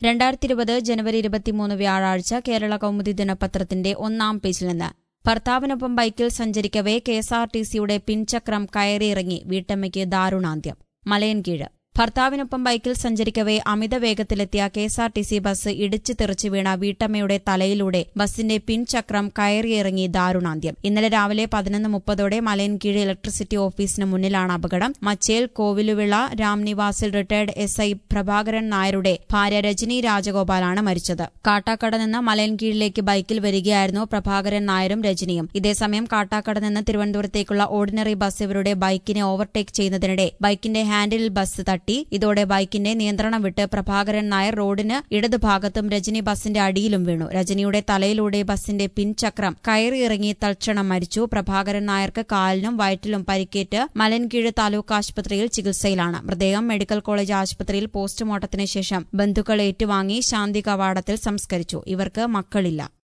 രണ്ടായിരത്തി ഇരുപത് ജനുവരി ഇരുപത്തിമൂന്ന് വ്യാഴാഴ്ച കേരള കൗമുദി ദിനപത്രത്തിന്റെ ഒന്നാം പേജിൽ നിന്ന് ഭർത്താവിനൊപ്പം ബൈക്കിൽ സഞ്ചരിക്കവേ കെഎസ്ആർടിസിയുടെ പിൻചക്രം കയറിയിറങ്ങി വീട്ടമ്മയ്ക്ക് ദാരുണാന്ത്യം മലയൻകീഴ് ഭർത്താവിനൊപ്പം ബൈക്കിൽ സഞ്ചരിക്കവേ അമിത വേഗത്തിലെത്തിയ കെഎസ്ആർടിസി ബസ് ഇടിച്ചു തെറിച്ചു വീണ വീട്ടമ്മയുടെ തലയിലൂടെ ബസിന്റെ പിൻചക്രം കയറിയിറങ്ങി ദാരുണാന്ത്യം ഇന്നലെ രാവിലെ പതിനൊന്ന് മുപ്പതോടെ മലയൻകീഴ് ഇലക്ട്രിസിറ്റി ഓഫീസിന് മുന്നിലാണ് അപകടം മച്ചേൽ കോവിലുവിള രാംനിവാസിൽ റിട്ടയർഡ് എസ് ഐ പ്രഭാകരൻ നായരുടെ ഭാര്യ രജനി രാജഗോപാലാണ് മരിച്ചത് കാട്ടാക്കട നിന്ന് മലയൻകീഴിലേക്ക് ബൈക്കിൽ വരികയായിരുന്നു പ്രഭാകരൻ നായരും രജനിയും ഇതേസമയം കാട്ടാക്കട നിന്ന് തിരുവനന്തപുരത്തേക്കുള്ള ഓർഡിനറി ബസ് ഇവരുടെ ബൈക്കിനെ ഓവർടേക്ക് ചെയ്യുന്നതിനിടെ ബൈക്കിന്റെ ഹാൻഡിലിൽ ബസ് തട്ടി ഇതോടെ ബൈക്കിന്റെ നിയന്ത്രണം വിട്ട് പ്രഭാകരൻ നായർ റോഡിന് ഇടതുഭാഗത്തും രജനി ബസിന്റെ അടിയിലും വീണു രജനിയുടെ തലയിലൂടെ ബസിന്റെ പിൻചക്രം കയറിയിറങ്ങി തൽക്ഷണം മരിച്ചു പ്രഭാകരൻ നായർക്ക് കാലിനും വയറ്റിലും പരിക്കേറ്റ് മലൻകീഴ് താലൂക്ക് ആശുപത്രിയിൽ ചികിത്സയിലാണ് മൃതദേഹം മെഡിക്കൽ കോളേജ് ആശുപത്രിയിൽ പോസ്റ്റ്മോർട്ടത്തിന് ശേഷം ബന്ധുക്കൾ ഏറ്റുവാങ്ങി ശാന്തി കവാടത്തിൽ സംസ്കരിച്ചു ഇവർക്ക് മക്കളില്ല